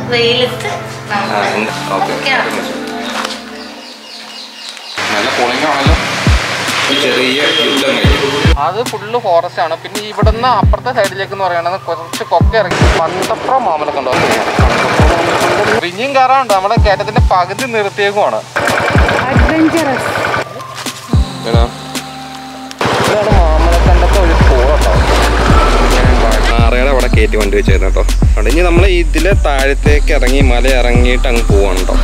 വെയിലത്ത് ആ, ഉണ്ട്. ഓക്കേ. നമുക്ക് നല്ല കൂളിംഗ് ആണല്ലോ ഈ ചെറിയ യുദ്ധം കഴിഞ്ഞു അത് ഫുള്ള് ഫോറസ്റ്റ് ആണ് പിന്നെ ഇവിടുന്ന് അപ്പുറത്തെ സൈഡിലേക്ക് എന്ന് പറയുന്നത് കുറച്ച് കൊക്ക ഇറങ്ങി പന്തപ്രം മാമലൊക്കെ ഉണ്ടോ ഇനിയും കയറാനുണ്ട് നമ്മുടെ കയറ്റത്തിന്റെ പകുതി നിർത്തിയേക്കുമാണ് അഡ്വഞ്ചറസ് ഏതാ? ഇതാണ് മാമലക്കണ്ടത്തെ ഒരു സ്കൂളുണ്ടോ നാറയുടെ അവിടെ കയറ്റി വണ്ടി വെച്ചായിരുന്നു കേട്ടോ അവിടെ ഇനി നമ്മൾ ഇതിലെ താഴത്തേക്ക് ഇറങ്ങി മല ഇറങ്ങിയിട്ട് അങ്ങ് പോവാണ് കേട്ടോ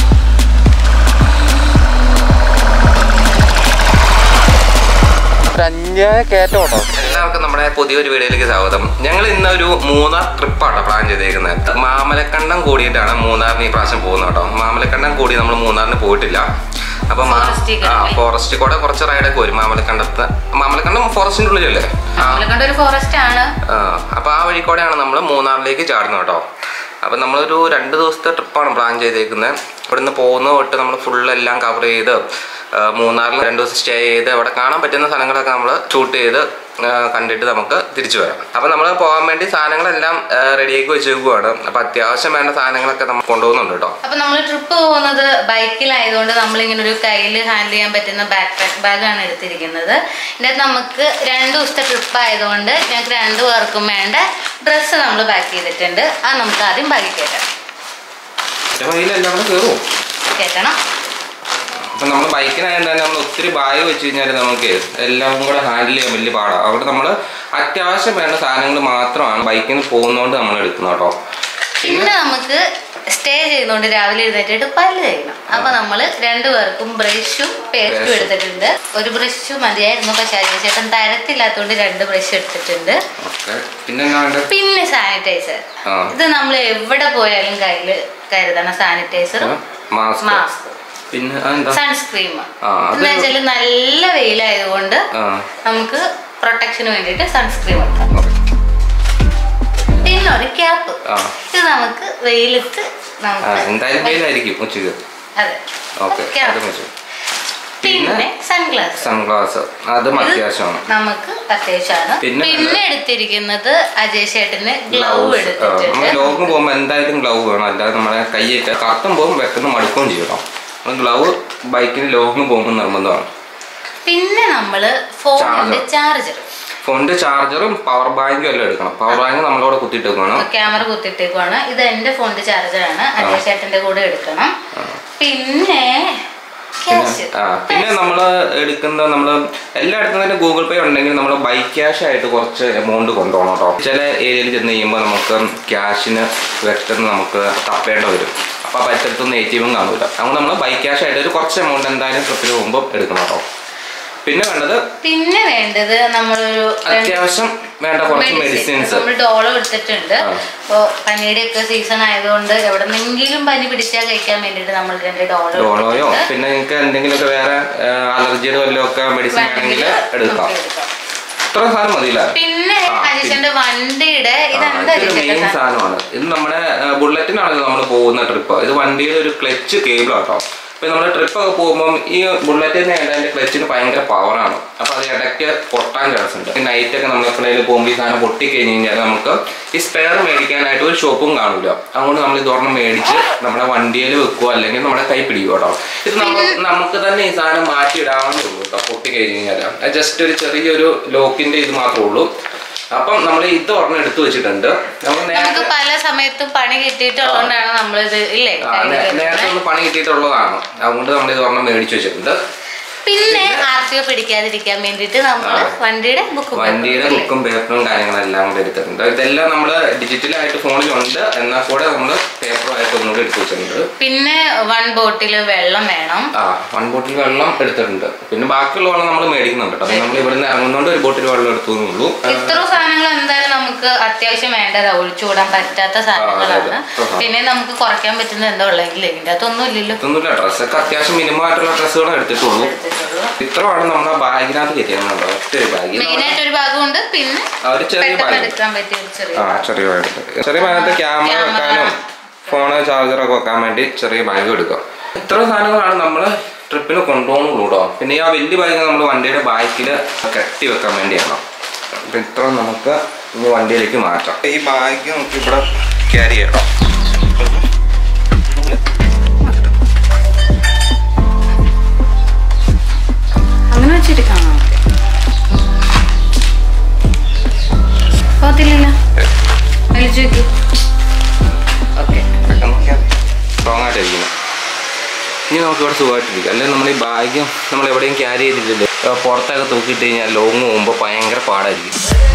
ഒരു അന്യായ കയറ്റം കേട്ടോ എല്ലാവർക്കും നമ്മുടെ പുതിയൊരു വീഡിയോയിലേക്ക് സ്വാഗതം ഞങ്ങൾ ഇന്ന് ഒരു മൂന്നാർ ട്രിപ്പാണ് പ്ലാൻ ചെയ്തേക്കുന്നത് മാമലക്കണ്ടം കൂടിയിട്ടാണ് മൂന്നാറിന് ഈ പ്രാവശ്യം പോകുന്നത് കേട്ടോ മാമലക്കണ്ടം കൂടി നമ്മൾ മൂന്നാറിന് പോയിട്ടില്ല അപ്പൊ Forest കൂടെ പോയി. ഫോറസ്റ്റ് കൂടെ കുറച്ച് റൈഡൊക്കെ വരും മാമലക്കണ്ടത്ത് മാമലക്കണ്ടം ഫോറസ്റ്റിന്റെ ഉള്ളിലല്ലേ ആ നമ്മളെ ഒരു ഫോറസ്റ്റ് ആണ് ആ, അപ്പൊ ആ വഴി കൂടെയാണ് നമ്മൾ മൂന്നാറിലേക്ക് ചാടുന്നത് കേട്ടോ അപ്പൊ നമ്മളൊരു രണ്ട് ദിവസത്തെ ട്രിപ്പാണ് പ്ലാൻ ചെയ്തേക്കുന്നത് ഇവിടുന്ന് പോകുന്ന തൊട്ട് നമ്മൾ ഫുൾ എല്ലാം കവർ ചെയ്ത് ആ, മൂന്നാറിൽ രണ്ട് ദിവസം സ്റ്റേ ചെയ്ത് അവിടെ കാണാൻ പറ്റുന്ന സ്ഥലങ്ങളൊക്കെ നമ്മൾ ഷൂട്ട് ചെയ്ത് ആ, കണ്ടിട്ട് നമുക്ക് തിരിച്ചു വരാം അപ്പൊ നമ്മൾ പോകാൻ വേണ്ടി സാധനങ്ങളെല്ലാം റെഡിയാക്കി വെച്ചേക്കുവാണ് അപ്പൊ അത്യാവശ്യം വേണ്ട സാധനങ്ങളൊക്കെ നമ്മൾ കൊണ്ടുപോകുന്നുണ്ട് കേട്ടോ അപ്പൊ നമ്മൾ ട്രിപ്പ് പോകുന്നത് ബൈക്കിലായതുകൊണ്ട് നമ്മൾ ഇങ്ങനെ ഒരു കയ്യിൽ ഹാൻഡിൽ ചെയ്യാൻ പറ്റുന്ന ബാക്ക് പാക്ക് ബാഗാണ് എടുത്തിരിക്കുന്നത് ഇതിനകത്ത് നമുക്ക് രണ്ട് ദിവസത്തെ ട്രിപ്പ് ആയതുകൊണ്ട് ഞങ്ങൾക്ക് രണ്ടു പേർക്കും വേണ്ട ഡ്രസ്സ് നമ്മൾ പാക്ക് ചെയ്തിട്ടുണ്ട് അത് നമുക്ക് ആദ്യം ബാഗിൽ കയറ്റണം അപ്പൊ ഇതിലെല്ലാം കൂടെ കയറുമോ കയറ്റണം അപ്പൊ നമ്മൾ ബൈക്കിനായത് തന്നെ നമ്മൾ ഒത്തിരി ബാഗ് വെച്ച് കഴിഞ്ഞാൽ നമുക്ക് എല്ലാം കൂടെ ഹാൻഡിൽ ചെയ്യാൻ വലിയ പാടാണ് അവിടെ നമ്മൾ അത്യാവശ്യം വേണ്ട സാധനങ്ങൾ മാത്രമാണ് ബൈക്കിൽ നിന്ന് പോകുന്നതുകൊണ്ട് നമ്മൾ എടുക്കുന്നത് കേട്ടോ പിന്നെ നമുക്ക് സ്റ്റേ ചെയ്യുന്നോണ്ട് രാവിലെ എഴുന്നേറ്റിട്ട് പല്ല് തേക്കണം അപ്പൊ നമ്മള് രണ്ടുപേർക്കും ബ്രഷും പേസ്റ്റും Brush. എടുത്തിട്ടുണ്ട് ഒരു ബ്രഷ് മതിയായിരുന്നു പക്ഷെ അജയ് ചേട്ടൻ തരത്തില്ലാത്തോണ്ട് രണ്ട് ബ്രഷ് എടുത്തിട്ടുണ്ട് ഓക്കെ പിന്നെ എന്നാ വേണ്ടത് പിന്നെ സാനിറ്റൈസർ ആ. ഇത് നമ്മൾ എവിടെ പോയാലും കയ്യില് കരുതണം സാനിറ്റൈസർ മാസ്ക് മാസ്ക് പിന്നെ അതെന്താ സൺസ്ക്രീം ആ, അത് എന്ന് വെച്ചാല് നല്ല വെയിലായതുകൊണ്ട് ആ നമുക്ക് പ്രൊട്ടക്ഷന് വേണ്ടിയിട്ട് സൺസ്ക്രീം വെക്കാം ഓക്കെ പിന്നെ ഒരു ക്യാപ്പ് ആ ഇത് നമുക്ക് വെയിലത്ത് ആ നമുക്ക് എന്തായാലും വെയിലായിരിക്കും ഉച്ചയ്ക്ക് അതെ ഓക്കെ Cap. അത് വെച്ചു പിന്നെ പിന്നെ സൺഗ്ലാസ് സൺഗ്ലാസ് അതും അത്യാവശ്യമാണ് നമുക്ക് അത്യാവശ്യമാണ് പിന്നെ പിന്നെ എടുത്തിരിക്കുന്നത് അജയ് ചേട്ടന് ഗ്ലൗ ഗ്ലൗസ് എടുത്തിട്ടുണ്ട് നമ്മൾ ലോങ് പോകുമ്പോൾ എന്തായാലും ഗ്ലൗ വേണം അല്ലാതെ നമ്മളെ കൈയിട്ട് കറത്തും പോകും വെക്കുന്ന മടുക്കുകയും ചെയ്യും കേട്ടോ നമ്മൾ ഗ്ലൗ ബൈക്കിന് ലോങ് പോകുമ്പോൾ നിർബന്ധമാണ് പിന്നെ നമ്മള് ഫോണിന്റെ ചാർജർ ഫോണിന്റെ ചാർജറും പവർ ബാങ്കും എല്ലാം എടുക്കണം പവർ ബാങ്ക് നമ്മളവിടെ കുത്തിയിട്ട് വെക്കണം ക്യാമറ കുത്തിട്ടേക്കുവാണ് ഇത് എന്റെ ഫോണിന്റെ ചാർജറാണ് അജയ് ചേട്ടന്റെ കൂടെ എടുക്കണം പിന്നെ ക്യാഷ് ആ പിന്നെ നമ്മൾ എടുക്കുന്ന നമ്മൾ എല്ലായിടത്തും തന്നെ ഗൂഗിൾ പേ ഉണ്ടെങ്കിൽ നമ്മൾ ബൈക്ക് ക്യാഷ് ആയിട്ട് കുറച്ച് എമൗണ്ട് കൊണ്ടുപോകണം കേട്ടോ ചില ഏരിയയിൽ ചെന്ന് കഴിയുമ്പോൾ നമുക്ക് ക്യാഷിന് വ്യക്തം നമുക്ക് തപ്പേണ്ട വരും അപ്പോൾ പറ്റത്തൊന്നും എ ടി എമ്മും കാണൂല അതുകൊണ്ട് നമ്മൾ ബൈക്ക് ക്യാഷ് ആയിട്ട് ഒരു കുറച്ച് എമൗണ്ട് എന്തായാലും ട്രിപ്പിന് പോകുമ്പോൾ എടുക്കണം കേട്ടോ പിന്നെ വേണ്ടത് പിന്നെ വേണ്ടത് നമ്മളൊരു അത്യാവശ്യം വേണ്ട കുറച്ച് മെഡിസിൻസ് നമ്മൾ ഡോളോ എടുത്തിട്ടുണ്ട് ആ. അപ്പോ പനിയുടെ ഒക്കെ സീസൺ ആയതുകൊണ്ട് എവിടെന്നെങ്കിലും പനി പിടിച്ചാൽ കഴിക്കാൻ വേണ്ടിട്ട് നമ്മൾ രണ്ട് ഡോളോ ഡോളോയോ പിന്നെ നിങ്ങൾക്ക് എന്തെങ്കിലുമൊക്കെ വേറെ അലർജിയുടെ വല്ലതും ഒക്കെ മെഡിസിൻ വേണമെങ്കിൽ എടുക്കാം ഇത്ര സാധനം മതിയില്ല പിന്നെ ആ, അജീഷന്റെ വണ്ടിയുടെ ആ, ഇതെന്താ ഇതൊരു മെയിൻ അജീഷന്റെ സാധനമാണ് ഇത് നമ്മുടെ ബുള്ളറ്റിനാണല്ലോ നമ്മൾ പോകുന്ന ട്രിപ്പ് ഇത് വണ്ടിയുടെ ഒരു ക്ലച്ച് കേബിൾ കേട്ടോ ഇപ്പൊ നമ്മൾ ട്രിപ്പ് ഒക്കെ പോകുമ്പോൾ ഈ ബുള്ളറ്റിന് അതിന്റെ ക്ലച്ചിന് ഭയങ്കര പവറാണ് അപ്പൊ അത് ഇടയ്ക്ക് പൊട്ടാൻ ചാൻസ് ഉണ്ട് നൈറ്റ് ഒക്കെ നമ്മൾ എപ്പോഴേലും പോകുമ്പോൾ ഈ സാധനം പൊട്ടിക്കഴിഞ്ഞ് കഴിഞ്ഞാൽ നമുക്ക് ഈ സ്പെയർ മേടിക്കാനായിട്ട് ഒരു ഷോപ്പും കാണൂല അതുകൊണ്ട് നമ്മൾ ഇതൊരെണ്ണം മേടിച്ച് നമ്മുടെ വണ്ടിയിൽ വെക്കുക അല്ലെങ്കിൽ നമ്മുടെ കൈ പിടിക്കുക കേട്ടോ ഇത് നമുക്ക് നമുക്ക് തന്നെ ഈ സാധനം മാറ്റി ഇടാവുന്നേ ഉള്ളൂ കേട്ടോ പൊട്ടിക്കഴിഞ്ഞ് കഴിഞ്ഞാൽ ജസ്റ്റ് ഒരു ചെറിയൊരു ലോക്കിന്റെ ഇത് മാത്രമേ ഉള്ളൂ അപ്പം നമ്മൾ ഇത് ഒരെണ്ണം എടുത്തു വെച്ചിട്ടുണ്ട് നമ്മൾ നമുക്ക് നേരത്തെ പല സമയത്തും പണി കിട്ടിയിട്ടുള്ളതുകൊണ്ടാണ് നമ്മളിത് ഇല്ലേ ആ, നേ- നേരത്തെ ഒന്ന് പണി കിട്ടിയിട്ടുള്ളതാണ് അതുകൊണ്ട് നമ്മൾ ഇത് ഒരെണ്ണം മേടിച്ചു വെച്ചിട്ടുണ്ട് പിന്നെ ആർ ടി ഒ പിടിക്കാതിരിക്കാൻ വേണ്ടിട്ട് നമ്മൾ ആ. വണ്ടിയുടെ ബുക്ക് വണ്ടിയുടെ ബുക്കും പേപ്പറും കാര്യങ്ങളെല്ലാം കൂടെ എടുത്തിട്ടുണ്ട് ഇതെല്ലാം നമ്മൾ ഡിജിറ്റലായിട്ട് ഫോണിലുണ്ട് എന്നാൽ കൂടെ നമ്മൾ പേപ്പറുമായിട്ട് ഒന്നുകൂടെ എടുത്തു വെച്ചിട്ടുണ്ട് പിന്നെ വൺ ബോട്ടിൽ വെള്ളം വേണം ആ വൺ ബോട്ടിൽ വെള്ളം എടുത്തിട്ടുണ്ട് പിന്നെ ബാക്കിയുള്ള വെള്ളം നമ്മൾ മേടിക്കുന്നുണ്ട് കേട്ടോ നമ്മൾ ഇവിടുന്ന് ഇറങ്ങുന്നതുകൊണ്ട് ഒരു ബോട്ടിൽ വെള്ളം എടുത്തു എന്നുള്ളൂ ഇത്ര സാധനങ്ങൾ എന്തായാലും നമുക്ക് അത്യാവശ്യം വേണ്ടതാ ഒഴിച്ചുകൂടാൻ പറ്റാത്ത സാധനങ്ങളാണ് അതെ. ആ. പിന്നെ നമുക്ക് കുറയ്ക്കാൻ പറ്റുന്ന എന്താ ഉള്ളെങ്കിൽ ഇതിന്റെ അകത്തൊന്നും ഇല്ലല്ലോ ഇതൊന്നുമില്ല ഡ്രസ്സൊക്കെ അത്യാവശ്യം മിനിമം ആയിട്ടുള്ള ഡ്രസ്സുകളെ എടുത്തിട്ടുള്ളൂ എടുത്തിട്ടുള്ളൂ ഇത്രയാണ് നമ്മുടെ ബാഗിനകത്ത് കയറ്റിയത് ഒറ്റ ഒരു ബാഗ് മെയിൻ ആയിട്ട് ഒരു ഭാഗമുണ്ട് പിന്നെ ആ, ഒരു ചെറിയ പെട്ടെന്ന് ബാഗ് എടുക്കാൻ പറ്റിയ ഒരു ചെറിയ ആ ചെറിയ ബാഗ് എടുത്ത് ചെറിയ ബാഗത്ത് ക്യാമറ ക്യാമറ. വെക്കാനും ഫോണ് ചാർജറൊക്കെ വെക്കാൻ വേണ്ടി ചെറിയ ബാഗ് എടുക്കുക ഇത്ര സാധനങ്ങളാണ് നമ്മൾ ട്രിപ്പിന് കൊണ്ടുപോകുന്നുള്ളൂ കേട്ടോ പിന്നെ ഈ ആ വലിയ ബാഗ് നമ്മൾ വണ്ടിയുടെ ബാക്കിൽ കെട്ടി വെക്കാൻ വേണ്ടിയാണ് അപ്പൊ ഇത്ര നമുക്ക് ഇനി വണ്ടിയിലേക്ക് മാറ്റാം ഈ ബാഗ് നമുക്ക് ഇവിടെ ക്യാരി ചെയ്യണം കാണത്തില്ലല്ലോ വലിച്ചു വെക്കൂ ഓക്കെ സ്ട്രോങ് ആയിട്ടിരിക്കുന്നു ഇനി നമുക്ക് ഇവിടെ സുഖമായിട്ടിരിക്കും അല്ലെങ്കിൽ നമ്മൾ ഈ ബാഗ് നമ്മൾ എവിടെയും ക്യാരി ചെയ്തിട്ടില്ല ഏർ പുറത്തൊക്കെ തൂക്കിയിട്ട് കഴിഞ്ഞാൽ ലോങ് പോകുമ്പോൾ ഭയങ്കര പാടായിരിക്കും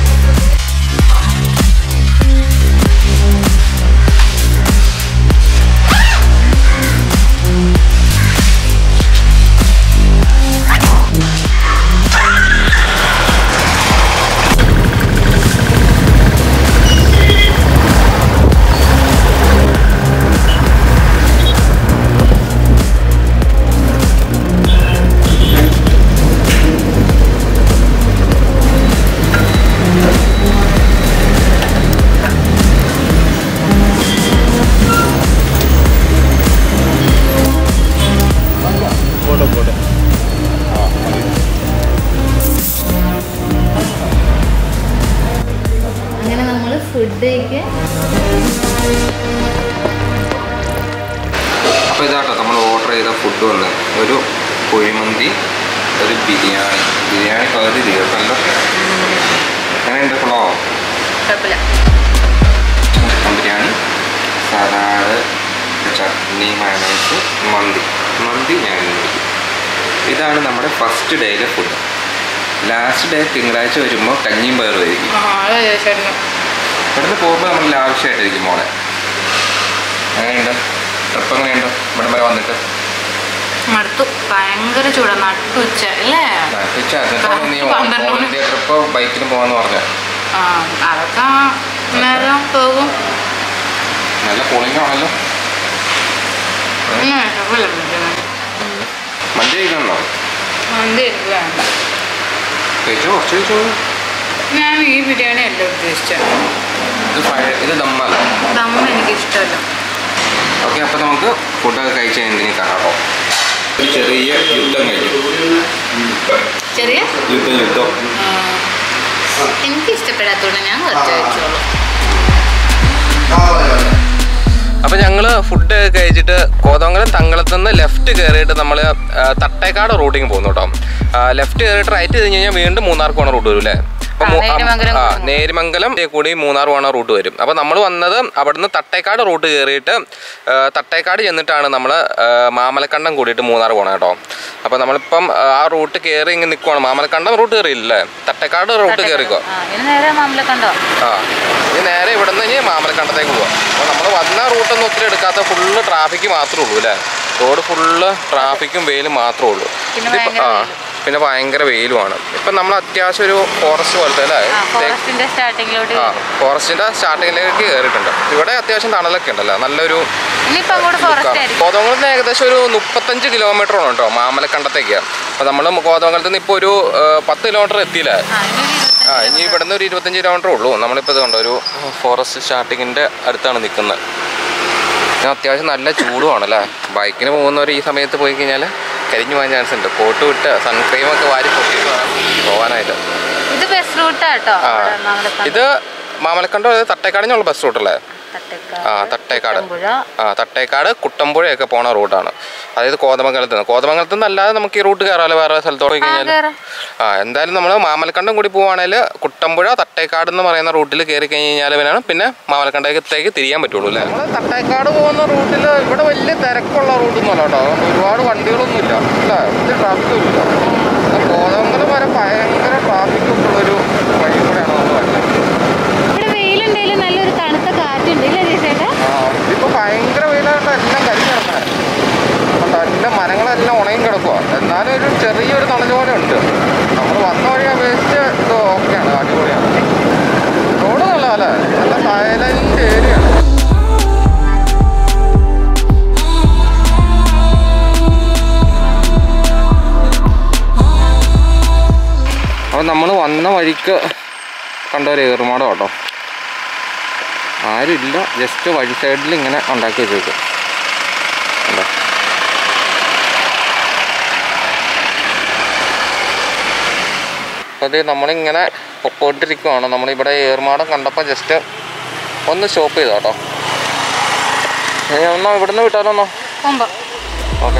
പോട്ടെ പോട്ടെ അങ്ങനെ നമ്മൾ ഫുഡേക്ക് അപ്പോൾ ഇതാട്ടോ നമ്മൾ ഓർഡർ ചെയ്ത ഫുഡ് വന്ന് ഒരു കുഴിമന്തി ഒരു ബിരിയാണി ബിരിയാണി പകുതി തീർക്കല്ലോ എങ്ങനെയുണ്ട് കൊള്ളോ കുഴപ്പമില്ല chicken biryani salad chutney mayonnaise മന്തി മന്തി ഞാൻ കഴിക്കും. ഇതാണ് നമ്മുടെ ഫസ്റ്റ് ഡേയിലെ ഫുഡ് ലാസ്റ്റ് ഡേ തിങ്കളാഴ്ച വരുമ്പോൾ കഞ്ഞിയും പയറുമായിരിക്കും ഇവിടുന്ന് പോകുമ്പോൾ നമ്മൾ ലാവശ്യമായിട്ടിരിക്കും മോളെ എങ്ങനെയുണ്ട് ട്രിപ്പ് എങ്ങനെയുണ്ട് ഇവിടെ വരെ വന്നിട്ട് മടുത്തു ഭയങ്കര ചൂടാ നട്ടുച്ച അല്ലേ നട്ടുച്ച എന്നിട്ടാണ് നീ പന്ത്രണ്ട് ഓൾ മണി. ഇന്ത്യ ട്രിപ്പ് ബൈക്കിന് പോകാന്ന് പറഞ്ഞ ആ അതൊക്കെ നേരം പോകും നല്ല കൂളിംഗ് ആണല്ലോ പിന്നെ കുഴപ്പമില്ല പിന്നെ. മന്തി കഴിക്കണോ മന്തി എനിക്ക് വേണ്ട കഴിച്ചോ കുറച്ച് കഴിച്ചോ ഞാൻ ഈ ബിരിയാണി അല്ല ഉദ്ദേശിച്ചത് ഇത് ഫ്രൈ- ഇത് ദമ്മല്ല ദമ്മ എനിക്ക് ഇഷ്ടമല്ല ഓക്കെ അപ്പോൾ നമുക്ക് ഫുഡൊക്കെ കഴിച്ച് എന്തിനു കാണാമോ ഒരു ചെറിയ യുദ്ധം കഴിഞ്ഞു ചെറിയ യുദ്ധം യുദ്ധം ആ, എനിക്ക് ഇഷ്ടപ്പെടാത്തതുകൊണ്ട് ഞാൻ കുറച്ച് കഴിച്ചോളൂ അപ്പോൾ ഞങ്ങൾ ഫുഡ് കഴിച്ചിട്ട് കോതമംഗലം തങ്കളത്തുനിന്ന് ലെഫ്റ്റ് കയറിയിട്ട് നമ്മൾ തട്ടേക്കാട് റൂട്ടിങ് പോകുന്നു കേട്ടോ ലെഫ്റ്റ് കയറിയിട്ട് റൈറ്റ് കഴിഞ്ഞ് കഴിഞ്ഞാൽ വീണ്ടും മൂന്നാർക്ക് പോണ റൂട്ട് വരും അല്ലേ അപ്പൊ ആ, മൂ- നേര്യമംഗലം ആ കൂടി. നേരിമംഗലം കൂടി മൂന്നാർ പോണ റൂട്ട് വരും അപ്പോൾ നമ്മൾ വന്നത് അവിടുന്ന് തട്ടേക്കാട് റൂട്ട് കയറിയിട്ട് ആ, തട്ടേക്കാട് ചെന്നിട്ടാണ് നമ്മൾ മാമലക്കണ്ടം കൂടിയിട്ട് മൂന്നാർ പോണത് കേട്ടോ അപ്പോൾ നമ്മളിപ്പം ആ, ആ റൂട്ട് കയറി ഇങ്ങനെ നിൽക്കുവാണ് മാമലക്കണ്ടം റൂട്ട് കയറിയില്ലേ തട്ടേക്കാട് റൂട്ട് കയറിക്കോ ആ ഇനി നേരെ മാമല കണ്ടോ ആ ഇനി നേരെ ഇവിടെ നിന്ന് ഇനി മാമലക്കണ്ടത്തേക്ക് പോവാം അപ്പോൾ നമ്മൾ വന്ന റൂട്ടൊന്നും ഒത്തിരി എടുക്കാത്ത ഫുള്ള് ട്രാഫിക്ക് മാത്രമേ ഉള്ളൂ അല്ലേ റോഡ് ഫുള്ള് ട്രാഫിക്കും വെയിലും മാത്രമേ ഉള്ളൂ പിന്നെ ഇതിപ്പോ- ഭയങ്കര ആ വെയിലും. പിന്നെ ഭയങ്കര വെയിലുമാണ് ഇപ്പം നമ്മൾ അത്യാവശ്യം ഒരു ഫോറസ്റ്റ് പോലത്തെ അല്ലേ ആ തേ- ഫോറസ്റ്റിന്റെ സ്റ്റാർട്ടിങ്ങിലോട്ട് ആ ഫോറസ്റ്റിന്റെ സ്റ്റാർട്ടിങ്ങിലേക്ക് കയറിയിട്ടുണ്ട് ഇവിടെ അത്യാവശ്യം തണലൊക്കെ ഉണ്ടല്ലോ നല്ലൊരു ഇനിയിപ്പോ അങ്ങോട്ട് ഫോറസ്റ്റ് ആയിരിക്കും കോതമംഗലത്ത് നിന്ന് ഏകദേശം ഒരു മുപ്പത്തഞ്ച് കിലോമീറ്റർ ആണ് കേട്ടോ മാമലക്കണ്ടത്തേക്ക് അപ്പോൾ നമ്മൾ കോതമംഗലത്ത് നിന്ന് ഇപ്പോൾ ഒരു ആ, പത്ത് കിലോമീറ്റർ എത്തിയില്ലേ ആ ഇനി ഒരു ഇരുപത്തഞ്ച് ആ ഇനി ഇവിടുന്ന് ഒരു ഇരുപത്തഞ്ച് കിലോമീറ്റർ ഉള്ളൂ നമ്മളിപ്പോൾ ഇത് കണ്ടോ ഒരു ഫോറസ്റ്റ് സ്റ്റാർട്ടിങ്ങിൻ്റെ അടുത്താണ് നിൽക്കുന്നത് പിന്നെ അത്യാവശ്യം നല്ല ചൂടുമാണ് അല്ലേ ബൈക്കിന് പോകുന്നവർ ഈ സമയത്ത് പോയി കഴിഞ്ഞാൽ കരിഞ്ഞു പോകാൻ ചാൻസ് ഉണ്ട് കോട്ട് വിട്ട് സൺക്രീം ഒക്കെ വാരി പൊട്ടിയിട്ട് വേണം പോകാനായിട്ട് ഇത് ബസ് റൂട്ടാട്ടോ ആ ഇത് മാമലക്കണ്ടം അതായത് തട്ടേക്കാടിനുള്ള ബസ് റൂട്ടല്ലേ ആ തട്ടേക്കാട് ആ തട്ടേക്കാട് കുട്ടമ്പുഴയൊക്കെ പോണ റൂട്ടാണ് അതായത് കോതമംഗലത്ത് നിന്ന് കോതമംഗലത്ത് നിന്ന് അല്ലാതെ നമുക്ക് ഈ റൂട്ട് കയറാമല്ലോ വേറെ സ്ഥലത്തോട്ട് പോയി കഴിഞ്ഞാൽ കയറാം. ആ എന്തായാലും നമ്മൾ മാമലക്കണ്ടം കൂടി പോവുകയാണെങ്കിൽ കുട്ടമ്പുഴ തട്ടേക്കാട് എന്ന് പറയുന്ന റൂട്ടിൽ കയറി കഴിഞ്ഞ് കഴിഞ്ഞാൽ പിന്നെയാണ് പിന്നെ മാമലക്കണ്ടത്തേക്ക് തിരിയാൻ പറ്റുള്ളൂ അല്ലേ നമ്മൾ തട്ടേക്കാട് പോകുന്ന റൂട്ടിൽ ഇവിടെ വലിയ തിരക്കുള്ള റൂട്ടൊന്നും അല്ല കേട്ടോ ഒരുപാട് വണ്ടികളൊന്നും ഇല്ല അല്ലേ വലിയ ട്രാഫിക്കും ഇല്ല കോതമംഗലം വരെ ഭയങ്കര ട്രാഫിക് ഉള്ളൊരു വഴി കൂടെയാണ് നമ്മൾ വരുന്നത് ഇവിടെ വെയിലുണ്ടെങ്കിലും നല്ലൊരു തണുത്ത കാറ്റുണ്ട് ഇല്ലേ ചേട്ടാ ആ, ഇതിപ്പോ ഭയങ്കര വെയിലായിട്ട് എല്ലാം കരിഞ്ഞു കിടക്കാൻ എല്ലാം മരങ്ങളെല്ലാം ഉണങ്ങി കിടക്കുക എന്നാലും ഒരു ചെറിയൊരു തണല് പോലെ ഉണ്ട് നമ്മൾ വന്ന വഴി അപേക്ഷിച്ച് ഇത് ഓക്കെയാണ് അടിപൊളിയാണ് റോഡ് നല്ല അല്ലേ നല്ല സൈലന്റ് ഏരിയ ആണ് അപ്പോൾ നമ്മൾ വന്ന വഴിക്ക് കണ്ട ഒരു ഏറുമാടം കേട്ടോ ആരുമില്ല ജസ്റ്റ് വഴി സൈഡിൽ ഇങ്ങനെ ഉണ്ടാക്കി വെച്ചേക്കും കണ്ടോ? അപ്പോൾ അത് നമ്മളിങ്ങനെ പൊക്കോട്ടിരിക്കുവാണ് നമ്മളിവിടെ ഏർമാടം കണ്ടപ്പോൾ ജസ്റ്റ് ഒന്ന് സ്റ്റോപ്പ് ചെയ്തോ കേട്ടോ ഇനി ഒന്നോ ഇവിടുന്ന് വിട്ടാലോന്നോ പോകുമ്പോ ഓക്കെ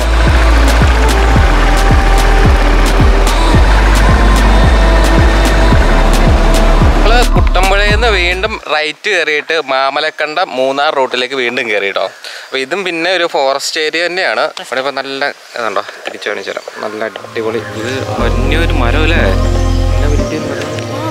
നമ്മള് കുട്ടമ്പുഴയിൽ നിന്ന് വീണ്ടും റൈറ്റ് കയറിയിട്ട് മാമലക്കണ്ട മൂന്നാർ റൂട്ടിലേക്ക് വീണ്ടും കയറി കേട്ടോ അപ്പോൾ ഇതും പിന്നെ ഒരു ഫോറസ്റ്റ് ഏരിയ തന്നെയാണ് ഇവിടെ ഇപ്പോൾ നല്ല ഇതുണ്ടോ തിരിച്ചു കാണിച്ചു തരാം നല്ല അടിപൊളി ഇത് വലിയൊരു മരം അല്ലേ നല്ല വലിയൊരു മരം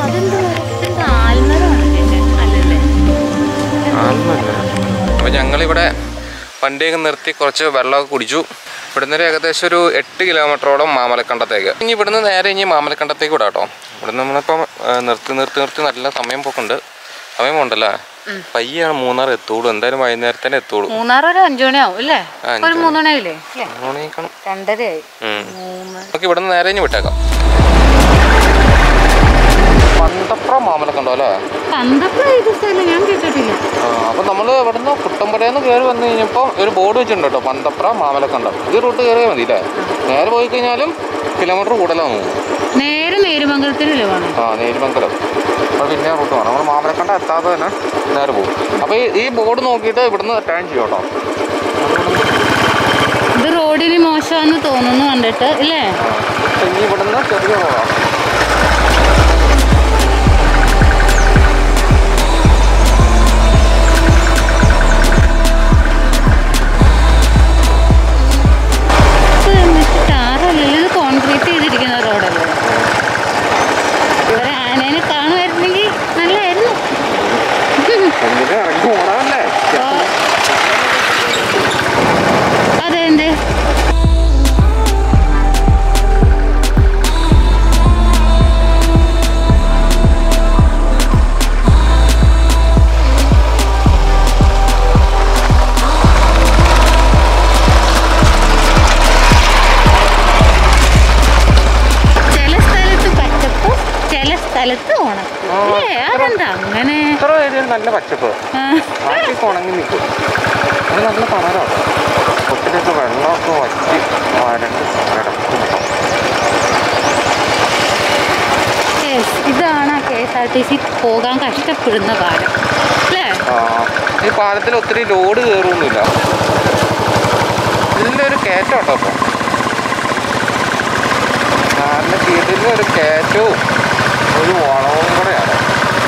ആൽമല്ല അപ്പോൾ ഞങ്ങളിവിടെ വണ്ടിയൊക്കെ നിർത്തി കുറച്ച് വെള്ളമൊക്കെ കുടിച്ചു ഇവിടുന്ന് ഒരു ഏകദേശം ഒരു എട്ട് കിലോമീറ്ററോളം മാമലക്കണ്ടത്തേക്ക് ഇനി ഇവിടുന്ന് നേരെ ഇനി മാമലക്കണ്ടത്തേക്ക് വിടാം കേട്ടോ ഇവിടുന്ന് നമ്മളിപ്പം ആ, നിർത്തി നിർത്തി നിർത്തി നല്ല സമയം പോക്കുണ്ട് സമയം ഉണ്ടല്ലേ പയ്യാണ് മൂന്നാർ എത്തുള്ളൂ എന്തായാലും വൈകുന്നേരത്തേനെ എത്തുള്ളൂ മൂന്നാർ ഒരു അഞ്ചു മണിയാവും അല്ലേ ആ, അഞ്ച് ഒരു മൂന്ന് മണിയാവില്ലേ അല്ലേ മൂന്ന് മണി കാണും രണ്ടരയായി ഉം. മൂന്ന് നമുക്ക് ഇവിടുന്ന് നേരെ ഇനി വിട്ടേക്കാം പന്തപ്ര മാമലക്കണ്ടോ അല്ലേ പന്തപ്പുഴ ഇത് സ്ഥലം ഞാൻ കേട്ടിട്ടില്ല അപ്പൊ നമ്മള് ഇവിടുന്ന് കുട്ടമ്പുഴന്ന് കയറി വന്നു കഴിഞ്ഞപ്പോൾ ഒരു ബോർഡ് വെച്ചിട്ടുണ്ട് കേട്ടോ പന്തപ്ര മാമലക്കണ്ടം ഈ റൂട്ട് കയറിയാൽ മതി അല്ലേ നേരെ പോയി കഴിഞ്ഞാലും കിലോമീറ്റർ കൂടുതലാണ് നേരെ നേരുമംഗലത്തിനല്ലേ പോണേ ആ നേരിമംഗലം അപ്പോൾ പിന്നെ റൂട്ട് വേണം നമ്മൾ മാമലക്കണ്ട എത്താതെ തന്നെ നേരെ പോകും അപ്പോൾ ഈ- ഈ ബോർഡ് നോക്കിയിട്ട് ഇവിടുന്ന് ടേൺ ചെയ്യും കേട്ടോ ഇത് റോഡിന് മോശമാന്ന് തോന്നുന്നു കണ്ടിട്ട് ഇല്ലേ ആ, ഇപ്പൊ ഇനി ഇവിടുന്ന് ചെറിയ റോഡാണ് ഇത് ടാറല്ലല്ലോ ഇത് കോൺക്രീറ്റ് ചെയ്തിരിക്കുന്ന റോഡല്ലേ ഒരു ആനേനെ കാണുമായിരുന്നെങ്കിൽ നല്ലായിരുന്നു എന്തിനാ ഇറങ്ങി പോകണമല്ലേ ആ. അതെ എന്തേ ചില സ്ഥലത്ത് പച്ചപ്പ് ചില സ്ഥലത്ത് ഓണം ആ, ഏ അതെന്താ അങ്ങനെ ഇത്ര ഏരിയ നല്ല പച്ചപ്പ് ആ. ബാക്കി ഉണങ്ങി നിൽക്കും അത് നല്ല കളറാണ് ഒത്തിരിയൊക്കെ വെള്ളമൊക്കെ വറ്റി വരണ്ട് കിടക്കും Yes, ഇതാണ് K S R T C പോകാൻ കഷ്ടപ്പെടുന്ന കാലം അല്ലേ ആ, ഈ പാലത്തിൽ ഒത്തിരി ലോഡ് കയറുമൊന്നുമില്ല നല്ലൊരു കയറ്റം കേട്ടോ അപ്പോൾ നല്ല കീഴിൽ ഒരു കയറ്റവും ഒരു വളവും കൂടെയാണ്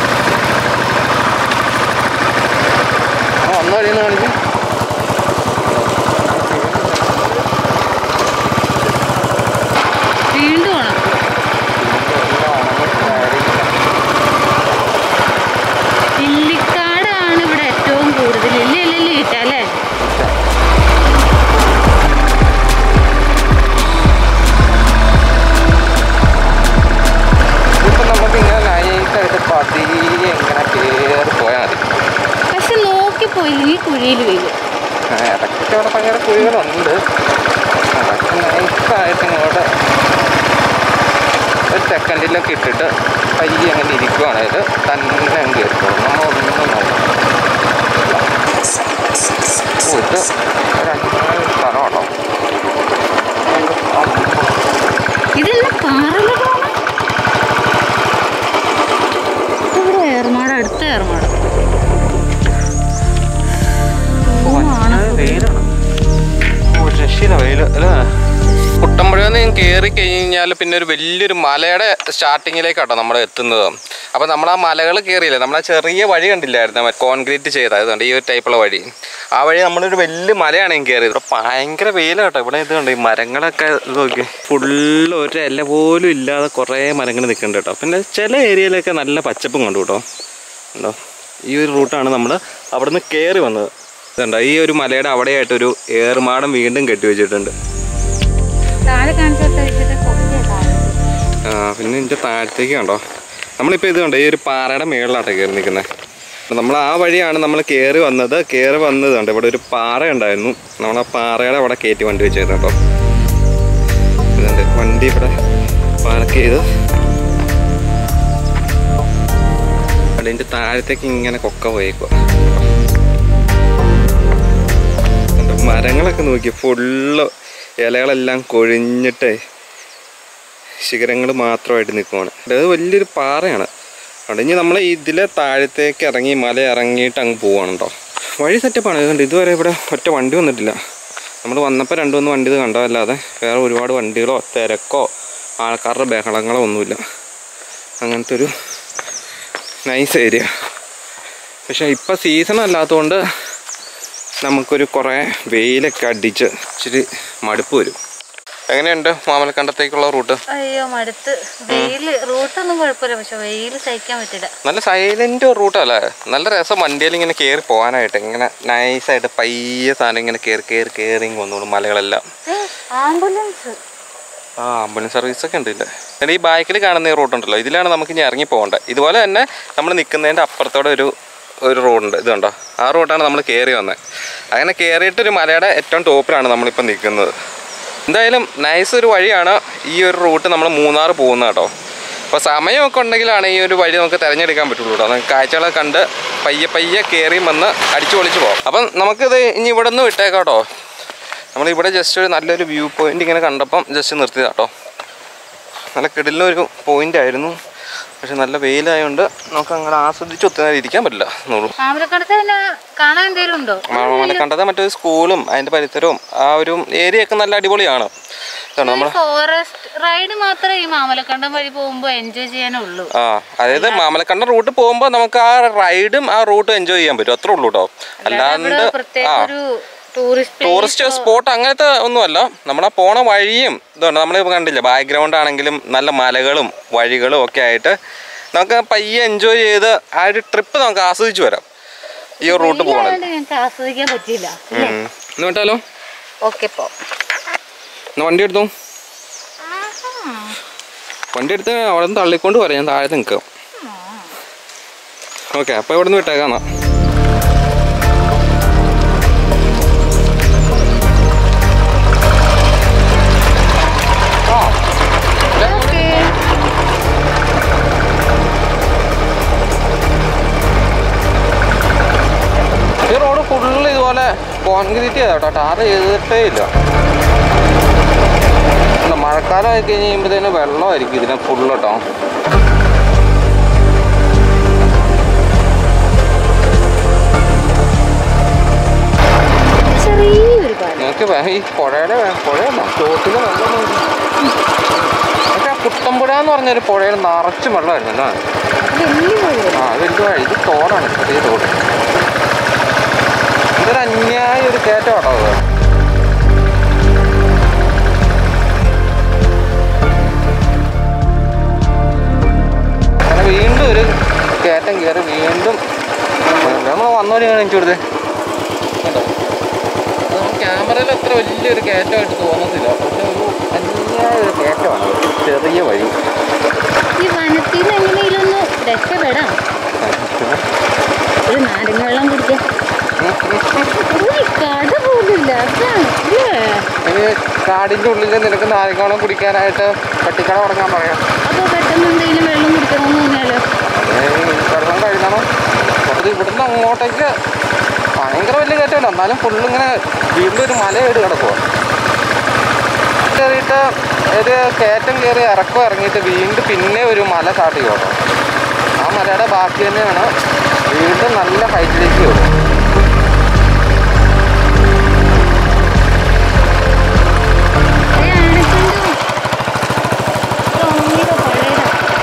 ആ, വന്ന വഴിയെന്ന് കാണിക്കും വീണ്ടും ഓണം ഇല്ലിക്കാടാണ് ഇവിടെ ഏറ്റവും കൂടുതൽ ഇല്ല ഇല്ല ഇല്ല അല്ലേ ഇപ്പം നമുക്ക് ഇങ്ങനെ നൈസായിട്ട് പതിയെ ഇങ്ങനെ കയറി പോയാൽ മതി പക്ഷെ നോക്കിപ്പോയില്ലെങ്കിൽ കുഴിയിൽ വീഴും ആ, ഇടയ്ക്കൊക്കെ അവിടെ ഭയങ്കര കുഴികളുണ്ട് അതൊക്കെ നൈസായിട്ട് ഇങ്ങോട്ട് ഒരു സെക്കൻഡിലൊക്കെ ഇട്ടിട്ട് പയ്യെ അങ്ങനെ ഇരിക്കുവാണെങ്കിൽ തന്നെ അങ്ങ് കയറിക്കോളും നമ്മളൊന്നും നോക്കണം ഓ ഇത് ഒരു അടിപൊളി സ്ഥലം കേട്ടോ ഇതെല്ലാം പാറല ഇവിടെ ഏർമാട് അടുത്ത ഏർമാട് വെയിലാണ് ഓ രക്ഷിത വെയിൽ അല്ലേ കുട്ടമ്പുഴന്ന് കയറി കഴിഞ്ഞാൽ പിന്നെ ഒരു വലിയൊരു മലയുടെ സ്റ്റാർട്ടിങ്ങിലേക്കാട്ടോ നമ്മൾ എത്തുന്നത് അപ്പോൾ നമ്മൾ ആ മലകൾ കയറിയില്ലേ നമ്മൾ ആ ചെറിയ വഴി കണ്ടില്ലായിരുന്നു കോൺക്രീറ്റ് ചെയ്ത അതുകൊണ്ട് ഈ ഒരു ടൈപ്പുള്ള വഴി ആ വഴി നമ്മളൊരു വലിയ മലയാണ് ഞാൻ കയറിയത് ഇവിടെ ഭയങ്കര വെയിലാട്ടോ ഇവിടെ ഇത് കണ്ടോ ഈ മരങ്ങളൊക്കെ ഇത് നോക്കി ഫുള്ള് ഒരു ഇല പോലും ഇല്ലാതെ കുറേ മരങ്ങൾ നിൽക്കുന്നുണ്ട് കേട്ടോ പിന്നെ ചില ഏരിയയിലൊക്കെ നല്ല പച്ചപ്പും കണ്ടു കേട്ടോ ഉണ്ടോ ഈ ഒരു റൂട്ടാണ് നമ്മൾ അവിടെ നിന്ന് കയറി വന്നത് ഇതുണ്ടോ ഈ ഒരു മലയുടെ അവിടെയായിട്ടൊരു ഏറുമാടം വീണ്ടും കെട്ടി വെച്ചിട്ടുണ്ട് താഴെ കാണിച്ചിട്ട് ആ, പിന്നെ ഇതിൻ്റെ താഴത്തേക്ക് കണ്ടോ നമ്മളിപ്പോൾ ഇത് കണ്ടോ ഈ ഒരു പാറയുടെ മേളിലാട്ടോ കയറി നിൽക്കുന്നത് നമ്മൾ ആ വഴിയാണ് നമ്മൾ കയറി വന്നത് കയറി വന്നത് കണ്ടോ ഇവിടെ ഒരു പാറ ഉണ്ടായിരുന്നു നമ്മൾ ആ പാറയുടെ അവിടെ കയറ്റി വണ്ടി വെച്ചത് കേട്ടോ ഇതുണ്ട് വണ്ടി ഇവിടെ പാർക്ക് ചെയ്ത് അതിൻ്റെ താഴത്തേക്ക് ഇങ്ങനെ കൊക്ക പോയേക്കുക മരങ്ങളൊക്കെ നോക്കി ഫുള്ള് ഇലകളെല്ലാം കൊഴിഞ്ഞിട്ടേ ശിഖരങ്ങൾ മാത്രമായിട്ട് നിൽക്കുവാണ് അത് വലിയൊരു പാറയാണ് അവിടെ ഇനി നമ്മൾ ഇതിലെ താഴത്തേക്ക് ഇറങ്ങി മല ഇറങ്ങിയിട്ട് അങ്ങ് പോവാണ് കേട്ടോ വഴി സെറ്റപ്പാണ് ഇതുകൊണ്ട് ഇതുവരെ ഇവിടെ ഒറ്റ വണ്ടി വന്നിട്ടില്ല നമ്മൾ വന്നപ്പോൾ രണ്ട് മൂന്ന് വണ്ടി ഇത് കണ്ടതല്ലാതെ വേറെ ഒരുപാട് വണ്ടികളോ തിരക്കോ ആൾക്കാരുടെ ബഹളങ്ങളോ ഒന്നുമില്ല അങ്ങനത്തെ ഒരു നൈസ് ഏരിയ പക്ഷെ ഇപ്പം സീസൺ അല്ലാത്തതുകൊണ്ട് നമുക്കൊരു കുറേ വെയിലൊക്കെ അടിച്ച് ഇച്ചിരി മടുപ്പ് വരും എങ്ങനെയുണ്ട് മാമലക്കണ്ടത്തേക്കുള്ള റൂട്ട് അയ്യോ മടുത്ത് വെയില് റൂട്ടൊന്നും കുഴപ്പമില്ല പക്ഷെ വെയില് സഹിക്കാൻ പറ്റില്ല നല്ല സൈലന്റ് റൂട്ടല്ലേ നല്ല രസം വണ്ടിയിൽ ഇങ്ങനെ കയറി പോകാനായിട്ട് ഇങ്ങനെ നൈസായിട്ട് പയ്യെ സാധനം ഇങ്ങനെ കയറി കയറി കയറി ഇങ്ങ് വന്നോളും മലകളെല്ലാം ആംബുലൻസ് ആ ആംബുലൻസ് സർവീസ് ഒക്കെ ഉണ്ട് ഇല്ലേ എടാ ഈ ബാക്കിൽ കാണുന്ന ഈ റൂട്ടുണ്ടല്ലോ ഇതിലാണ് നമുക്ക് ഇനി ഇറങ്ങി പോകേണ്ടത് ഇതുപോലെ തന്നെ നമ്മൾ നിൽക്കുന്നതിൻ്റെ അപ്പുറത്തോടെ ഒരു ഒരു റോഡുണ്ട് ഇത് കണ്ടോ ആ റൂട്ടാണ് നമ്മൾ കയറി വന്നത് അങ്ങനെ കയറിയിട്ട് ഒരു മലയുടെ ഏറ്റവും ടോപ്പിലാണ് നമ്മളിപ്പോൾ നിൽക്കുന്നത് എന്തായാലും നൈസ് ഒരു വഴിയാണ് ഈ ഒരു റൂട്ട് നമ്മൾ മൂന്നാർ പോകുന്നത് കേട്ടോ അപ്പോൾ സമയമൊക്കെ ഉണ്ടെങ്കിലാണ് ഈ ഒരു വഴി നമുക്ക് തിരഞ്ഞെടുക്കാൻ പറ്റുള്ളൂ കേട്ടോ നമുക്ക് കാഴ്ചകളെ കണ്ട് പയ്യെ പയ്യെ കയറി വന്ന് അടിച്ചു പൊളിച്ച് പോകാം അപ്പം നമുക്കിത് ഇനി ഇവിടെ നിന്ന് വിട്ടേക്കാം കേട്ടോ നമ്മളിവിടെ ജസ്റ്റ് ഒരു നല്ലൊരു വ്യൂ പോയിന്റ് ഇങ്ങനെ കണ്ടപ്പം ജസ്റ്റ് നിർത്തിയതാ കേട്ടോ നല്ല കിടിലൊരു പോയിന്റ് ആയിരുന്നു പക്ഷെ നല്ല വെയിലായതുകൊണ്ട് നമുക്ക് അങ്ങനെ ആസ്വദിച്ച് ഒത്തിരി നേരം ഇരിക്കാൻ പറ്റില്ല എന്നുള്ളൂ മാമലക്കടത്ത് പിന്നെ കാണാൻ എന്തേലും ഉണ്ടോ മാമല കണ്ടത് മറ്റൊരു സ്കൂളും അതിൻ്റെ പരിസരവും ആ ഒരു ഏരിയ ഒക്കെ നല്ല അടിപൊളിയാണ് ഇതാണ് നമ്മൾ ഫോറസ്റ്റ് റൈഡ് മാത്രമേ ഈ മാമലക്കണ്ടം വഴി പോകുമ്പോ എൻജോയ് ചെയ്യാനുള്ളൂ ആ അതായത് മാമലക്കണ്ട റൂട്ട് പോകുമ്പോൾ നമുക്ക് ആ റൈഡും ആ റൂട്ടും എൻജോയ് ചെയ്യാൻ പറ്റും അത്രേ ഉള്ളൂ കേട്ടോ അല്ലാണ്ട് ഇവിടെ പ്രത്യേക ആ ഒരു ടൂറിസ്റ്റ് ടൂറിസ്റ്റ് സ്പോട്ട് അങ്ങനത്തെ ഒന്നുമല്ല നമ്മളെ പോണ വഴിയും ഇതുണ്ട് നമ്മളിപ്പോൾ കണ്ടില്ല ബാക്ക്ഗ്രൗണ്ട് ആണെങ്കിലും നല്ല മലകളും വഴികളും ഒക്കെ ആയിട്ട് നമുക്ക് പയ്യെ എൻജോയ് ചെയ്ത് ആ ഒരു ട്രിപ്പ് നമുക്ക് ആസ്വദിച്ച് വരാം ഈ ഒരു റൂട്ട് പോകണത് ഞങ്ങൾക്ക് ആസ്വദിക്കാൻ പറ്റിയില്ല എന്ന് വിട്ടാലോ ഓക്കെ പോ എന്നാ വണ്ടി എടുത്തു വണ്ടി എടുത്ത് അവിടെ നിന്ന് തള്ളിക്കൊണ്ട് വരാം ഞാൻ താഴെ നിൽക്കാം ഓക്കെ അപ്പോൾ ഇവിടെ നിന്ന് വിട്ടേക്കാം എന്നാ ഈ റോഡ് ഫുള്ള് ഇതുപോലെ കോൺക്രീറ്റ് ചെയ്താ കേട്ടോ ടാർ ചെയ്തിട്ടേ ഇല്ല അല്ല, മഴക്കാലം ആയി കഴിഞ്ഞ് കഴിയുമ്പോഴത്തേന് വെള്ളമായിരിക്കും ഇതിനെ ഫുള്ള് കേട്ടോ ചെറിയൊരു കാര്യം നിങ്ങൾക്ക് വേ- ഈ പുഴയുടെ വേ- പുഴയല്ല തോട്ടിലെ വെള്ളം പക്ഷേ ആ കുട്ടമ്പുഴ എന്ന് പറഞ്ഞൊരു പുഴയിൽ നിറച്ച് വെള്ളമായിരുന്നു അല്ലേ വലിയ വഴിയല്ലേ? ആ അത് വലിയ വഴി ഇത് തോടാണ് ചെറിയ തോട് ഇതൊരു അന്യായ ഒരു കയറ്റം കേട്ടോ അത് അങ്ങനെ വീണ്ടും ഒരു കയറ്റം കയറി വീണ്ടും നമ്മൾ വന്നോടി കാണിച്ചു കൊടുത്തേ കണ്ടോ ക്യാമറയിൽ അത്ര വലിയൊരു കയറ്റമായിട്ട് തോന്നത്തില്ല പക്ഷെ ഒരു അന്യായ ഒരു കയറ്റമാണ് ചെറിയ വഴി ഈ വനത്തിൽ നിന്ന് എങ്ങനെയും ഒന്ന് രക്ഷപ്പെടാം ഒരു നാരങ്ങ വെള്ളം കുടിക്കാം ഒരു കട പോലില്ല അതാണ് ഇല്ലേ? ഇനി കാടിൻ്റെ ഉള്ളിൽ നിനക്ക് നാരങ്ങാവെള്ളം കുടിക്കാനായിട്ട് പട്ടിക്കട തുടങ്ങാൻ പറയാം അപ്പൊ പെട്ടെന്ന് എന്തെങ്കിലും വെള്ളം കുടിക്കണമെന്ന് തോന്നിയാലോ ഏയ് വെള്ളം കഴുകണം അത് ഇവിടുന്ന് അങ്ങോട്ടേക്ക് ഭയങ്കര വലിയ കയറ്റമല്ല എന്നാലും ഫുള്ള് ഇങ്ങനെ വീണ്ടും ഒരു മലയായിട്ട് കിടക്കുക കയറിയിട്ട് ഒരു കയറ്റം കയറി ഇറക്കം ഇറങ്ങിയിട്ട് വീണ്ടും പിന്നെ ഒരു മല സ്റ്റാർട്ട് ചെയ്യും കേട്ടോ ആ മലയുടെ ബാക്കി തന്നെയാണ് വീണ്ടും നല്ല ഹൈറ്റിലേക്ക് വരും ഏ, ആനക്കുണ്ട്. ഭയങ്കര പഴയതാ.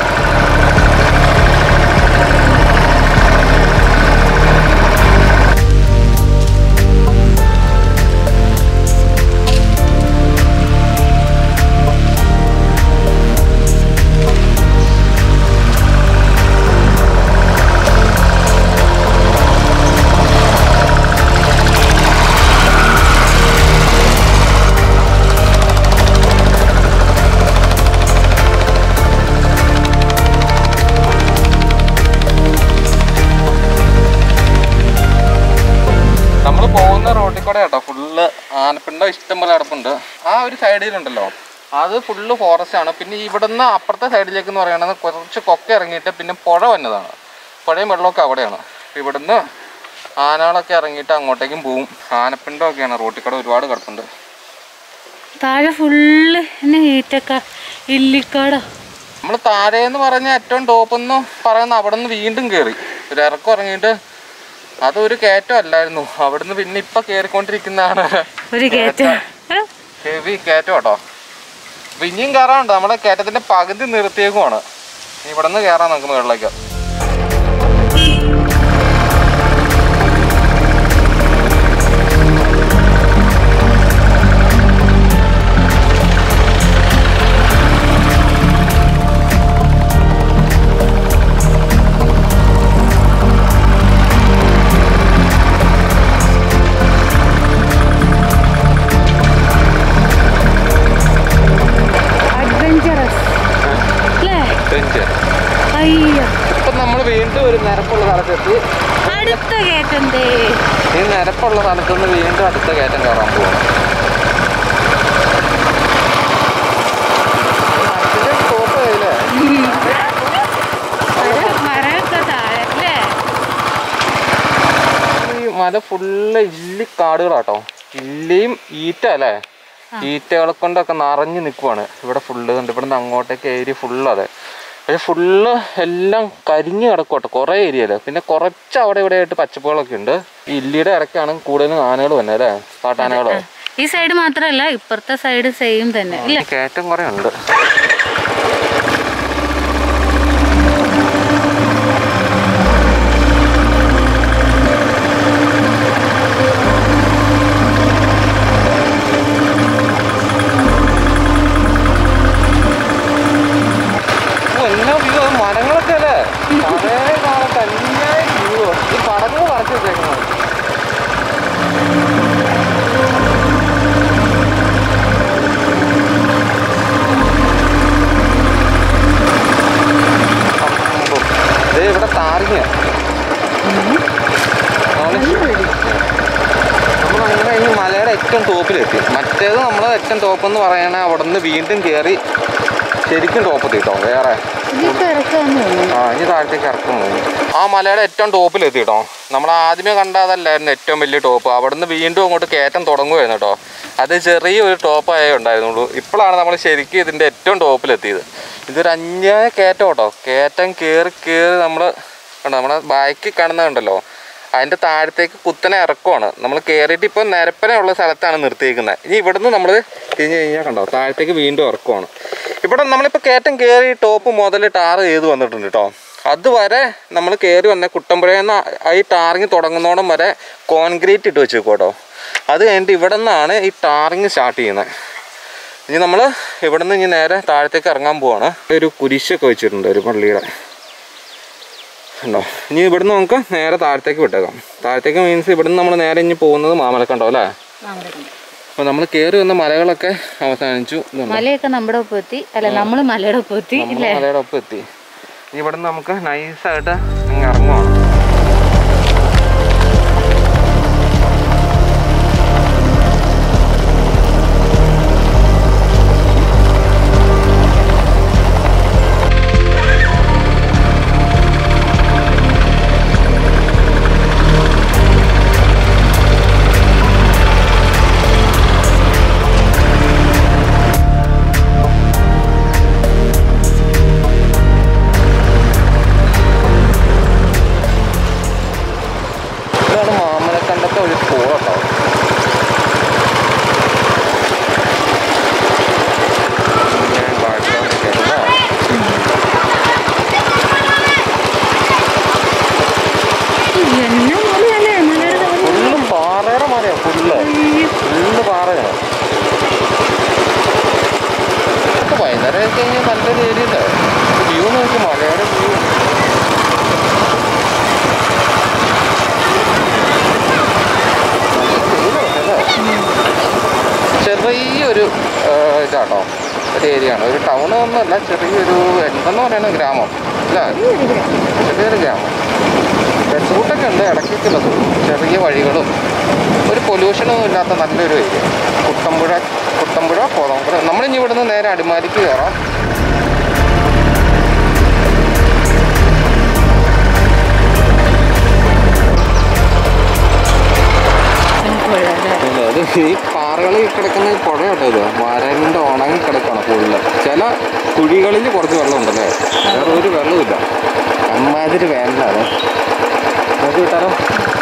നമ്മൾ പോകുന്ന റോഡിൽ കൂടെ കേട്ടോ ഫുള്ള് ആനപ്പിണ്ടം ഇഷ്ടം പോലെ കിടപ്പുണ്ട് ആ ഒരു സൈഡിലുണ്ടല്ലോ അത് ഫുള്ള് ഫോറസ്റ്റ് ആണ് പിന്നെ ഇവിടുന്ന് അപ്പുറത്തെ സൈഡിലേക്ക് എന്ന് പറയുന്നത് കുറച്ച് കൊക്ക ഇറങ്ങിയിട്ട് പിന്നെ പുഴ വന്നതാണ് പുഴയും വെള്ളമൊക്കെ അവിടെയാണ് അപ്പൊ ഇവിടുന്ന് ആനകളൊക്കെ ഇറങ്ങിയിട്ട് അങ്ങോട്ടേക്കും പോവും ആനപ്പിണ്ടമൊക്കെയാണ് റോട്ടിൽ കൂടെ ഒരുപാട് കിടപ്പുണ്ട് താഴെ ഫുള്ള് എന്നെ ഈറ്റക്ക ഇല്ലിക്കാടാ നമ്മൾ താഴെ എന്ന് പറഞ്ഞ ഏറ്റവും ടോപ്പ് എന്ന് പറയുന്ന അവിടെ നിന്ന് വീണ്ടും കയറി ഒരു ഇറക്കം ഇറങ്ങിയിട്ട് അതൊരു കയറ്റം അല്ലായിരുന്നു അവിടുന്ന് പിന്നെ ഇപ്പൊ കയറിക്കൊണ്ടിരിക്കുന്നതാണ് ഒരു കയറ്റം ഹെവി കയറ്റം കേട്ടോ അപ്പൊ ഇനിയും കയറാനുണ്ട് നമ്മുടെ കയറ്റത്തിന്റെ പകുതി നിർത്തിയേക്കുമാണ് ഇനി ഇവിടെ നിന്ന് കയറാൻ നമുക്ക് മുകളിലേക്ക് സ്ഥലത്തെത്തി അടുത്ത കയറ്റണ്ടേ ഈ നിരപ്പുള്ള സ്ഥലത്തുനിന്ന് വീണ്ടും അടുത്ത കയറ്റം കയറാൻ പോവാണ് സ്റ്റോപ്പ് ചെയ്യില്ലേ മരമൊക്കെ താഴെ അല്ലേ ഈ മല ഫുള്ള് ഇല്ലി കാടുകളാട്ടോ ഇല്ലിയും ഈറ്റ അല്ലേ ഈറ്റകളെ കൊണ്ടൊക്കെ നിറഞ്ഞു നിൽക്കുവാണ് ഇവിടെ ഫുള്ള് ഉണ്ട് ഇവിടെ നിന്ന് അങ്ങോട്ടേക്ക് ഏരിയ ഫുള്ള് അതെ പക്ഷെ ഫുള്ള് എല്ലാം കരിഞ്ഞു കിടക്കോട്ടെ കുറേ ഏരിയയില് പിന്നെ കുറച്ച് അവിടെ ഇവിടെ ആയിട്ട് പച്ചപ്പുകളൊക്കെ ഉണ്ട് ഈ ഇല്ലിയുടെ ഇടയ്ക്കാണ് കൂടുതലും ആനകൾ വന്നത് അല്ലേ കാട്ടാനകളോ ഈ സൈഡ് മാത്രമല്ല ഇപ്പുറത്തെ സൈഡ് സെയിം തന്നെ ഇല്ല കയറ്റം കുറേ ഉണ്ട് ഓ, എന്നാ view ആ, മരങ്ങളൊക്കെ അല്ലേ പഴയ കാലത്ത് അന്യായ വ്യൂ ഈ പടങ്ങൾ പറിച്ചു വെച്ചേക്കുന്നത് അമ്പോ. ദേ ഇവിടെ താറിങ്ങ നമ്മളങ്ങനെ ഈ മലയുടെ ഏറ്റവും ടോപ്പിലെത്തി മറ്റേത് നമ്മൾ ഏറ്റവും ടോപ്പ് എന്ന് പറയണ അവിടെ നിന്ന് വീണ്ടും കയറി ശരിക്കും ടോപ്പ് കേട്ടോ വേറെ ആ ഇനി താഴത്തേക്ക് ഇറക്കം തോന്നി ആ മലയുടെ ഏറ്റവും ടോപ്പിലെത്തി കേട്ടോ നമ്മൾ ആദ്യമേ കണ്ടതല്ലായിരുന്നു ഏറ്റവും വലിയ ടോപ്പ് അവിടുന്ന് വീണ്ടും അങ്ങോട്ട് കയറ്റം തുടങ്ങുമായിരുന്നു കേട്ടോ അത് ചെറിയൊരു ടോപ്പായേ ഉണ്ടായിരുന്നുള്ളൂ ഇപ്പോഴാണ് നമ്മൾ ശരിക്കും ഇതിൻ്റെ ഏറ്റവും ടോപ്പിലെത്തിയത് ഇതൊരു അന്യായ കയറ്റം കേട്ടോ കയറ്റം കയറി കയറി നമ്മൾ കണ്ടോ നമ്മുടെ ബാക്കിൽ കാണുന്നതുണ്ടല്ലോ അതിൻ്റെ താഴത്തേക്ക് കുത്തനെ ഇറക്കമാണ് നമ്മൾ കയറിയിട്ട് ഇപ്പോൾ നിരപ്പനെ ഉള്ള സ്ഥലത്താണ് നിർത്തിയിരിക്കുന്നത് ഇനി ഇവിടുന്ന് നമ്മൾ തിരിഞ്ഞ് കഴിഞ്ഞാൽ കണ്ടോ താഴത്തേക്ക് വീണ്ടും ഇറക്കമാണ് ഇവിടെ നമ്മളിപ്പോൾ കയറ്റം കയറി ടോപ്പ് മുതൽ ടാർ ചെയ്ത് വന്നിട്ടുണ്ട് കേട്ടോ അതുവരെ നമ്മൾ കയറി വന്ന കുട്ടമ്പുഴയിൽ നിന്ന് ഈ ടാറിങ് തുടങ്ങുന്നോടം വരെ കോൺക്രീറ്റ് ഇട്ട് വെച്ചേക്കും കേട്ടോ അത് കഴിഞ്ഞിട്ട് ഇവിടെ നിന്നാണ് ഈ ടാറിങ് സ്റ്റാർട്ട് ചെയ്യുന്നത് ഇനി നമ്മൾ ഇവിടെ നിന്ന് ഇനി നേരെ താഴത്തേക്ക് ഇറങ്ങാൻ പോവാണ് ഒരു കുരിശൊക്കെ വെച്ചിട്ടുണ്ട് ഒരു പള്ളിയുടെ ഉണ്ടോ ഇനി ഇവിടുന്ന് നമുക്ക് നേരെ താഴത്തേക്ക് വിട്ടേക്കാം താഴത്തേക്ക് മീൻസ് ഇവിടുന്ന് നമ്മൾ നേരെ ഇനി പോകുന്നത് മാമലക്കണ്ടോ അല്ലേ അപ്പോൾ നമ്മൾ കയറി വന്ന മലകളൊക്കെ അവസാനിച്ചു ഇതുണ്ടോ? മലയൊക്കെ നമ്മുടെ ഒപ്പം എത്തി അല്ല നമ്മള് മലയുടെ ഒപ്പം എത്തി നമ്മൾ ഇല്ലേ മലയുടെ ഒപ്പം എത്തി ഇനി ഇവിടുന്ന് നമുക്ക് നൈസായിട്ട് അങ്ങ് ഇറങ്ങുവാണ് ഇതാണ് മാമലക്കണ്ടത്തെ ഒരു സ്കൂൾ കേട്ടോ ഞാൻ ബാക്ക്ഗ്രൗണ്ടിൽ കേട്ടോ എന്നെ മലയല്ലേ മലയുടെ ഫുള്ള് പാറയുടെ മലയാണ് ഫുള്ള് ഫുള്ള് പാറയാണ് ഇതൊക്കെ വൈകുന്നേരം ആയി കഴിഞ്ഞാൽ നല്ലൊരു ഏരിയ അല്ലേ വ്യൂ നോക്കി മലയുടെ വ്യൂ ചെറിയൊരു ആ, ഇതാട്ടോ ഒരു ഏരിയ ആണ് ഒരു ടൗൺ ഒന്നുമല്ല ചെറിയൊരു എന്തെന്ന് പറയുന്ന ഗ്രാമം അല്ലേ ചെറിയൊരു ഗ്രാമം ബസ് റൂട്ടൊക്കെ ഉണ്ട് ഇടയ്ക്കൊക്കെ ബസ് ചെറിയ വഴികളും ഒരു പൊല്യൂഷനൊന്നും ഇല്ലാത്ത നല്ലൊരു ഏരിയ കുട്ടമ്പുഴ കുട്ടമ്പുഴ കോതമ്പുഴ നമ്മളിനി ഇവിടുന്ന് നേരെ അടിമാലിക്ക് കയറാം പുഴ അല്ലേ ഇല്ല, അത് ഈ പാറകളിൽ കിടക്കുന്ന ഈ പുഴ കേട്ടോ ഇത് വരണ്ട് ഉണങ്ങി കിടക്കണം ഫുള്ള് ചില കുഴികളിൽ കുറച്ച് വെള്ളം ഉണ്ടല്ലേ വേറെ ഒരു വെള്ളമില്ല അമ്മാതിരി വേനലാണ് നമുക്ക് കിട്ടാലോ